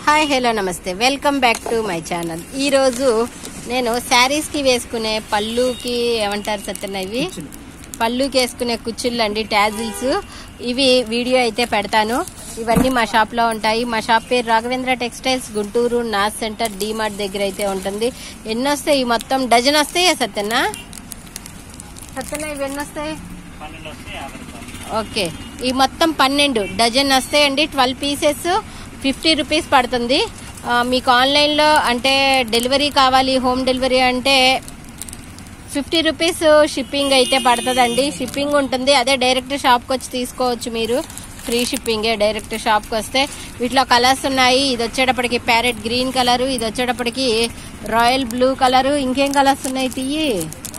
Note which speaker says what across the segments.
Speaker 1: Hi hello నమస్తే welcome back to my channel ఈరోజు నేను శారీస్కి వేసుకునే పళ్ళుకి ఏమంటారు సత్యన ఇవి పళ్ళుకి వేసుకునే కుచ్చుళ్ళు అండి ట్యాజిల్స్ ఇవి వీడియో అయితే పెడతాను ఇవన్నీ మా షాప్లో ఉంటాయి మా షాప్ పేరు రాఘవేంద్ర టెక్స్టైల్స్ గుంటూరు నాస్ సెంటర్ డీమార్ట్ దగ్గర అయితే ఉంటుంది ఎన్ని వస్తాయి మొత్తం డజన్ వస్తాయా సత్యన్న సత్యన్న ఇవి ఎన్ని వస్తాయి ఓకే ఈ మొత్తం పన్నెండు డజన్ వస్తాయండి ట్వెల్వ్ పీసెస్ ఫిఫ్టీ రూపీస్ పడుతుంది ఆ, మీకు ఆన్లైన్లో అంటే డెలివరీ కావాలి హోమ్ డెలివరీ అంటే ఫిఫ్టీ రూపీస్ షిప్పింగ్ అయితే పడుతుందండి షిప్పింగ్ ఉంటుంది అదే డైరెక్ట్ షాప్కి వచ్చి తీసుకోవచ్చు మీరు ఫ్రీ షిప్పింగే డైరెక్ట్ షాప్కి వస్తే వీటిలో కలర్స్ ఉన్నాయి ఇది వచ్చేటప్పటికి ప్యారెట్ గ్రీన్ కలరు ఇది వచ్చేటప్పటికి రాయల్ బ్లూ కలరు ఇంకేం కలర్స్ ఉన్నాయి తీయి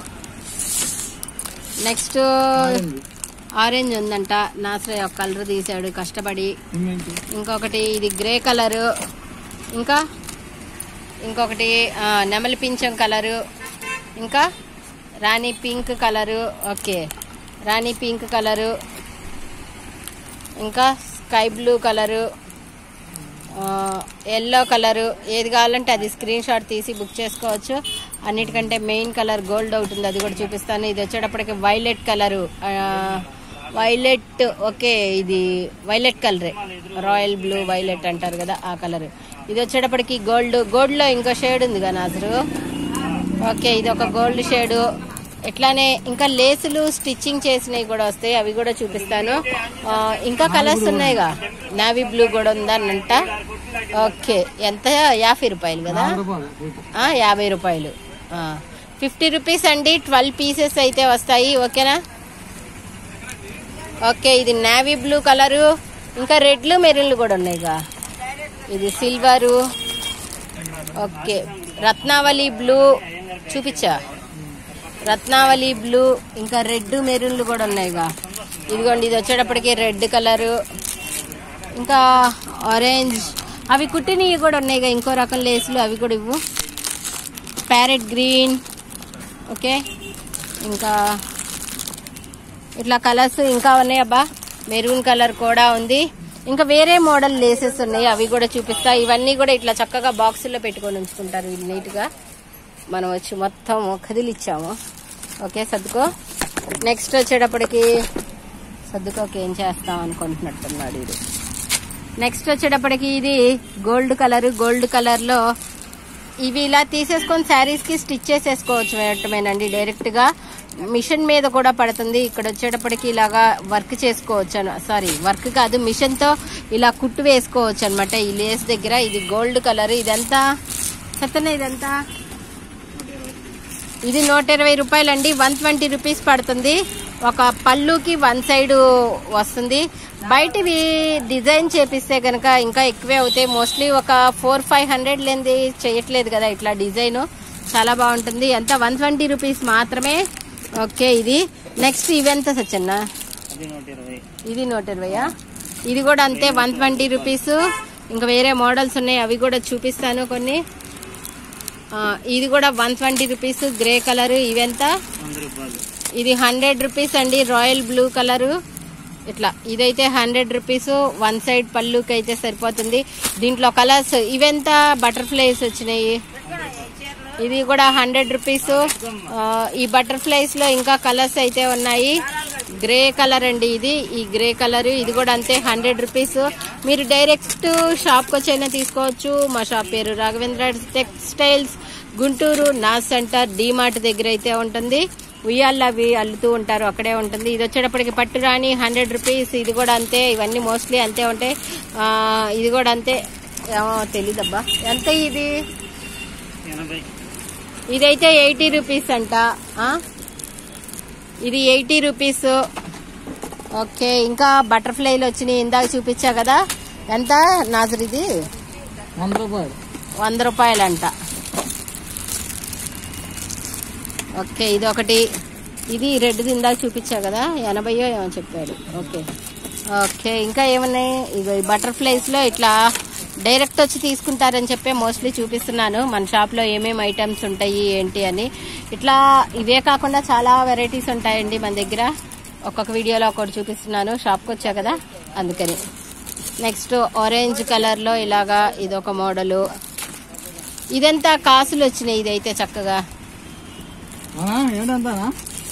Speaker 1: నెక్స్ట్ ఆరెంజ్ ఉందంట నాసరయ్య ఒక కలర్ తీసాడు కష్టపడి ఇంకొకటి ఇది గ్రే కలరు ఇంకా ఇంకొకటి ఆ, నెమలి పింఛం కలరు ఇంకా రాణి పింక్ కలరు ఓకే రాణి పింక్ కలరు ఇంకా sky blue colour yellow colour ఏది కావాలంటే అది స్క్రీన్ షాట్ తీసి బుక్ చేసుకోవచ్చు అన్నిటికంటే మెయిన్ కలర్ గోల్డ్ అవుతుంది అది కూడా చూపిస్తాను ఇది వచ్చేటప్పటికి వైలెట్ కలరు వైలెట్ ఓకే ఇది వైలెట్ కలరే రాయల్ బ్లూ వైలెట్ అంటారు కదా ఆ కలర్ ఇది వచ్చేటప్పటికి గోల్డ్ గోల్డ్లో ఇంకో షేడ్ ఉంది కదా నాజరు ఓకే ఇది ఒక గోల్డ్ షేడు ఇట్లానే ఇంకా లేసులు స్టిచ్చింగ్ చేసినవి కూడా వస్తాయి అవి కూడా చూపిస్తాను ఆ, ఇంకా కలర్స్ ఉన్నాయిగా నావీ బ్లూ కూడా ఉందనంట ఓకే ఎంత యాభై రూపాయలు కదా ఆ, యాభై రూపాయలు ఫిఫ్టీ రూపీస్ అండి ట్వెల్వ్ పీసెస్ అయితే వస్తాయి ఓకేనా ఓకే ఇది నావీ బ్లూ కలరు ఇంకా రెడ్లు మెరూన్లు కూడా ఉన్నాయిగా ఇది సిల్వరు ఓకే రత్నావళి బ్లూ చూపించా రత్నావళి బ్లూ ఇంకా రెడ్ మెరూన్లు కూడా ఉన్నాయిగా ఇదిగోండి ఇది వచ్చేటప్పటికి రెడ్ కలరు ఇంకా ఆరెంజ్ అవి కుట్టినవి కూడా ఉన్నాయిగా ఇంకో రకం లేసులు అవి కూడా ఇవ్వు ప్యారెట్ గ్రీన్ ఓకే ఇంకా ఇట్లా కలర్స్ ఇంకా ఉన్నాయి అబ్బా మెరూన్ కలర్ కూడా ఉంది ఇంకా వేరే మోడల్ లేసెస్ ఉన్నాయి అవి కూడా చూపిస్తా ఇవన్నీ కూడా ఇట్లా చక్కగా బాక్సుల్లో పెట్టుకొని ఉంచుకుంటారు వీళ్ళు నీట్గా మనం వచ్చి మొత్తం కదిలిచ్చాము ఓకే సర్దుకో నెక్స్ట్ వచ్చేటప్పటికి సర్దుకోకి ఏం చేస్తాం అనుకుంటున్నట్టున్నాడు ఇది నెక్స్ట్ వచ్చేటప్పటికి ఇది గోల్డ్ కలర్ గోల్డ్ కలర్లో ఇవి ఇలా తీసేసుకొని శారీస్ కి స్టిచ్ చేసేసుకోవచ్చు వేయటమేనండి డైరెక్ట్ గా మిషన్ మీద కూడా పడుతుంది ఇక్కడ వచ్చేటప్పటికి ఇలాగా వర్క్ చేసుకోవచ్చు సారీ వర్క్ కాదు మిషన్ తో ఇలా కుట్టు వేసుకోవచ్చు అనమాట ఈ లేస్ దగ్గర ఇది గోల్డ్ కలర్ ఇదంతా సత్తనే ఇదంతా ఇది నూట ఇరవై రూపాయలు అండి వన్ ట్వంటీ రూపీస్ పడుతుంది ఒక పళ్ళుకి వన్ సైడ్ వస్తుంది బయటవి డిజైన్ చేపిస్తే కనుక ఇంకా ఎక్కువే అవుతాయి మోస్ట్లీ ఒక ఫోర్ ఫైవ్ హండ్రెడ్ లేనిది చేయట్లేదు కదా ఇట్లా డిజైన్ చాలా బాగుంటుంది ఎంత వన్ ట్వంటీ రూపీస్ మాత్రమే ఓకే ఇది నెక్స్ట్ ఇవెంత సచ్చన్న ఇది నూట ఇరవయా ఇది కూడా అంతే వన్ ట్వంటీ రూపీస్ ఇంకా వేరే మోడల్స్ ఉన్నాయి అవి కూడా చూపిస్తాను కొన్ని ఆ, ఇది కూడా one twenty rupees grey colour ఇవెంత ఇది హండ్రెడ్ రూపీస్ అండి రాయల్ బ్లూ కలరు ఇట్లా ఇదైతే హండ్రెడ్ రూపీస్ వన్ సైడ్ పళ్ళుకి అయితే సరిపోతుంది దీంట్లో కలర్స్ ఇవెంత బటర్ఫ్లైస్ వచ్చినాయి ఇది కూడా హండ్రెడ్ రూపీస్ ఆ, ఈ బటర్ఫ్లైస్ లో ఇంకా కలర్స్ అయితే ఉన్నాయి గ్రే కలర్ అండి ఇది ఈ గ్రే కలర్ ఇది కూడా అంతే హండ్రెడ్ రూపీస్ మీరు డైరెక్ట్ షాప్ కి వచ్చైనా తీసుకోవచ్చు మా షాప్ పేరు రాఘవేంద్ర టెక్స్టైల్స్ గుంటూరు నాస్ సెంటర్ డీమార్ట్ దగ్గర అయితే ఉంటుంది ఉయ్యాళ్ళు అవి అల్లుతూ ఉంటారు అక్కడే ఉంటుంది ఇది వచ్చేటప్పటికి పట్టు రాణి హండ్రెడ్ రూపీస్ ఇది కూడా అంతే ఇవన్నీ మోస్ట్లీ అంతే ఉంటాయి ఆ, ఇది కూడా అంతే ఏమో తెలీదబ్బా ఎంత ఇది ఇదైతే ఎయిటీ రూపీస్ అంట ఆ? ఇది ఎయిటీ రూపీస్ ఓకే ఇంకా బటర్ఫ్లైలు వచ్చినాయి ఇందాక చూపించా కదా ఎంత నాజర్ ఇది
Speaker 2: వంద రూపాయలు
Speaker 1: వంద రూపాయలంట ఓకే ఇది ఒకటి ఇది రెడ్ది ఇందాక చూపించా కదా ఎనభైయో ఏమో చెప్పాడు ఓకే ఓకే ఇంకా ఏమున్నాయి ఇగో ఈ బటర్ఫ్లైస్ లో ఇట్లా డైరెక్ట్ వచ్చి తీసుకుంటారని చెప్పి మోస్ట్లీ చూపిస్తున్నాను మన షాప్ లో ఏమేమి ఐటమ్స్ ఉంటాయి ఏంటి అని ఇట్లా ఇవే కాకుండా చాలా వెరైటీస్ ఉంటాయండి మన దగ్గర ఒక్కొక్క వీడియోలో ఒకటి చూపిస్తున్నాను షాప్కి వచ్చా కదా అందుకని నెక్స్ట్ ఆరెంజ్ కలర్ లో ఇలాగా ఇదొక మోడలు ఇదంతా కాసులు వచ్చినాయి ఇదైతే చక్కగా
Speaker 2: ఏంటంతా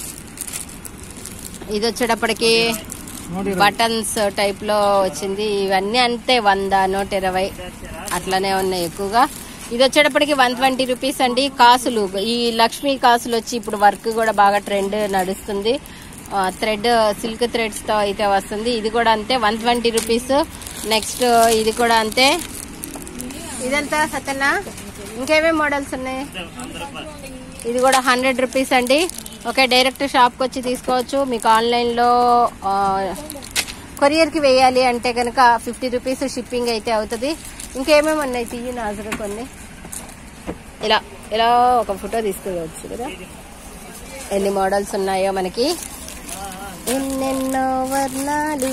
Speaker 1: ఇది వచ్చేటప్పటికి
Speaker 2: నూట ఇరవై.
Speaker 1: బటన్స్ టైప్ లో వచ్చింది ఇవన్నీ అంతే వంద నూట ఇరవై అట్లనే ఉన్నాయి ఎక్కువగా ఇది వచ్చేటప్పటికి వన్ ట్వంటీ రూపీస్ అండి కాసులు ఈ లక్ష్మీ కాసులు వచ్చి ఇప్పుడు వర్క్ కూడా బాగా ట్రెండ్ నడుస్తుంది థ్రెడ్ సిల్క్ థ్రెడ్స్ తో అయితే వస్తుంది ఇది కూడా అంతే వన్ ట్వంటీ రూపీస్ నెక్స్ట్ ఇది కూడా అంతే ఇదంతా సత్యనా ఇంకేమేమి మోడల్స్ ఉన్నాయి ఇది కూడా హండ్రెడ్ రూపీస్ అండి ఓకే డైరెక్ట్ షాప్కి వచ్చి తీసుకోవచ్చు మీకు ఆన్లైన్లో కొరియర్కి వేయాలి అంటే కనుక ఫిఫ్టీ రూపీస్ షిప్పింగ్ అయితే అవుతుంది ఇంకేమేమి ఉన్నాయి తీయి నాజరు కొన్ని ఇలా ఇలా ఒక ఫోటో తీసుకోవచ్చు కదా ఎన్ని మోడల్స్ ఉన్నాయో మనకి ఎన్నెన్నో వర్ణాలు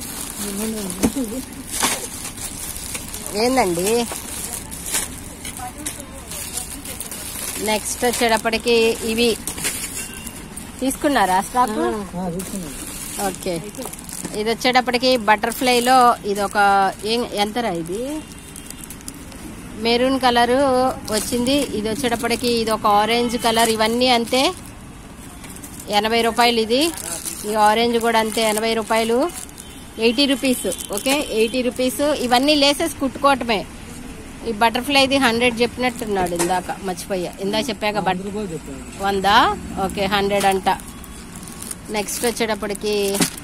Speaker 1: ఏందండి నెక్స్ట్ వచ్చేటప్పటికి ఇవి తీసుకున్నారా స్టాక్
Speaker 2: ఆ, తీసుకున్నాను.
Speaker 1: ఓకే ఇది వచ్చేటప్పటికి బటర్ఫ్లైలో ఇది ఒక ఏం ఎంతరా ఇది మెరూన్ కలర్ వచ్చింది ఇది వచ్చేటప్పటికి ఇది ఒక ఆరెంజ్ కలర్ ఇవన్నీ అంతే ఎనభై రూపాయలు ఇది ఈ ఆరెంజ్ కూడా అంతే ఎనభై రూపాయలు eighty rupees okay eighty rupees ఇవన్నీ లేసెస్ కుట్టుకోవటమే ఈ బటర్ఫ్లైది హండ్రెడ్ చెప్పినట్టున్నాడు ఇందాక మర్చిపోయా ఇందాక చెప్పాక బట్
Speaker 2: వంద రూపాయలు చెప్పారు
Speaker 1: వందా ఓకే హండ్రెడ్ అంట నెక్స్ట్ వచ్చేటప్పటికి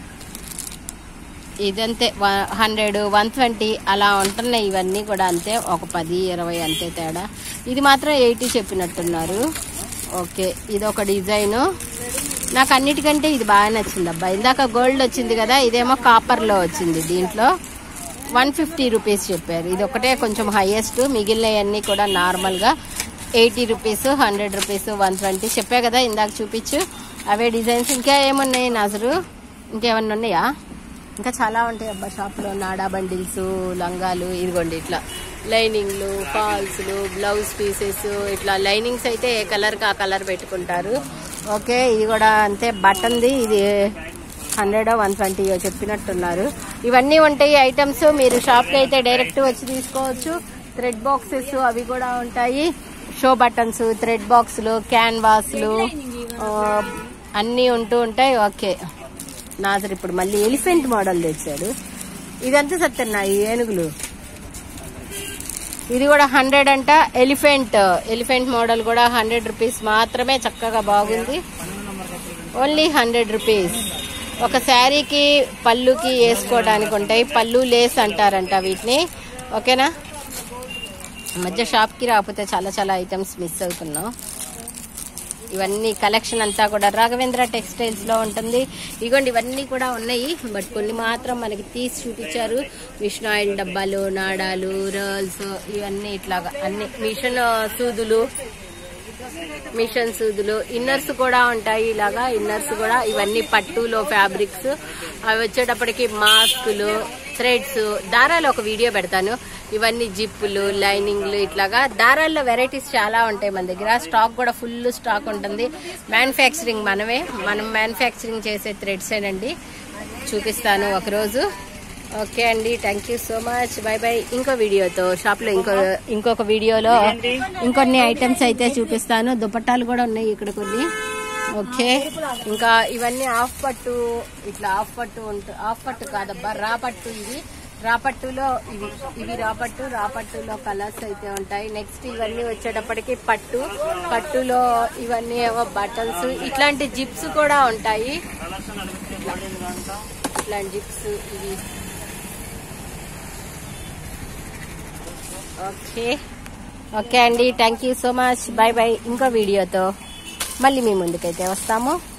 Speaker 1: ఇదంతే హండ్రెడ్ వన్ ట్వంటీ అలా ఉంటున్నాయి ఇవన్నీ కూడా అంతే ఒక పది ఇరవై అంతే తేడా ఇది మాత్రం ఎయిటీ చెప్పినట్టున్నారు ఓకే ఇది ఒక డిజైన్ నాకు అన్నిటికంటే ఇది బాగా నచ్చింది అబ్బా ఇందాక గోల్డ్ వచ్చింది కదా ఇదేమో కాపర్లో వచ్చింది దీంట్లో వన్ ఫిఫ్టీ రూపీస్ చెప్పారు ఇది ఒకటే కొంచెం హైయెస్ట్ మిగిలినవన్నీ కూడా నార్మల్గా eighty rupees hundred rupees one twenty చెప్పా కదా ఇందాక చూపించు అవే డిజైన్స్ ఇంకా ఏమున్నాయి నాజరు ఇంకేమన్నా ఉన్నాయా ఇంకా చాలా ఉంటాయి అబ్బా షాప్లో నాడా బండిల్స్ లంగాలు ఇదిగోండి ఇట్లా లైనింగ్లు ఫాల్స్లు బ్లౌజ్ పీసెస్ ఇట్లా లైనింగ్స్ అయితే ఏ కలర్కి ఆ కలర్ పెట్టుకుంటారు ఓకే ఇది కూడా అంతే బటన్ది ఇది హండ్రెడ్ వన్ ట్వంటీ చెప్పినట్టున్నారు ఇవన్నీ ఉంటాయి ఐటమ్స్ మీరు షాప్కి అయితే డైరెక్ట్ వచ్చి తీసుకోవచ్చు థ్రెడ్ బాక్సెస్ అవి కూడా ఉంటాయి షో బటన్స్ థ్రెడ్ బాక్స్లు క్యాన్వాస్లు ఆ, అన్నీ ఉంటూ ఉంటాయి ఓకే నాజర్ ఇప్పుడు మళ్ళీ ఎలిఫెంట్ మోడల్ తెచ్చాడు ఇదంతా సత్యన్న ఈ ఏనుగులు ఇది కూడా హండ్రెడ్ అంట ఎలిఫెంట్ ఎలిఫెంట్ మోడల్ కూడా హండ్రెడ్ రూపీస్ మాత్రమే చక్కగా బాగుంది ఓన్లీ హండ్రెడ్ రూపీస్ ఒక శారీకి పళ్ళుకి వేసుకోవడానికి ఉంటాయి పళ్ళు లేస్ అంటారంట వీటిని ఓకేనా ఈ మధ్య షాప్కి రాకపోతే చాలా చాలా ఐటమ్స్ మిస్ అవుతున్నాం ఇవన్నీ కలెక్షన్ అంతా కూడా రాఘవేంద్ర టెక్స్టైల్స్ లో ఉంటుంది ఇగోండి ఇవన్నీ కూడా ఉన్నాయి బట్ కొన్ని మాత్రం మనకి తీసి చూపించారు మిషన్ ఆయిల్ డబ్బాలు నాడాలు రోల్స్ ఇవన్నీ ఇట్లాగా అన్ని మిషన్ సూదులు మిషన్ సూదులు ఇన్నర్స్ కూడా ఉంటాయి ఇలాగా ఇన్నర్స్ కూడా ఇవన్నీ పట్టులో ఫ్యాబ్రిక్స్ అవి వచ్చేటప్పటికి మాస్కులు థ్రెడ్స్ దారాలు ఒక వీడియో పెడతాను ఇవన్నీ జిప్పులు లైనింగ్లు ఇట్లాగా దారాల్లో వెరైటీస్ చాలా ఉంటాయి మన దగ్గర స్టాక్ కూడా ఫుల్ స్టాక్ ఉంటుంది మ్యానుఫ్యాక్చరింగ్ మనమే మనం మ్యానుఫ్యాక్చరింగ్ చేసే థ్రెడ్సేనండి చూపిస్తాను ఒకరోజు ఓకే అండి thank you so much bye bye ఇంకో వీడియోతో షాప్ లో ఇంకో ఇంకొక వీడియోలో ఇంకొన్ని ఐటమ్స్ అయితే చూపిస్తాను దుపట్టాలు కూడా ఉన్నాయి ఇక్కడ కొన్ని ఓకే ఇంకా ఇవన్నీ ఆఫ్ పట్టు ఇట్లా ఆఫ్ పట్టు ఉంటు ఆఫ్ పట్టు కాదబ్బా రా పట్టు ఇది రాపట్టులో ఇవి ఇవి రాపట్టు రాపట్టులో కలర్స్ అయితే ఉంటాయి నెక్స్ట్ ఇవన్నీ వచ్చేటప్పటికి పట్టు పట్టులో ఇవన్నీ ఏవో బటన్స్ ఇట్లాంటి జిప్స్ కూడా ఉంటాయి ఇట్లాంటి జిప్స్ ఇవి ఓకే ఓకే అండి thank you so much bye bye ఇంకో వీడియోతో మళ్ళీ మీ ముందుకైతే వస్తాము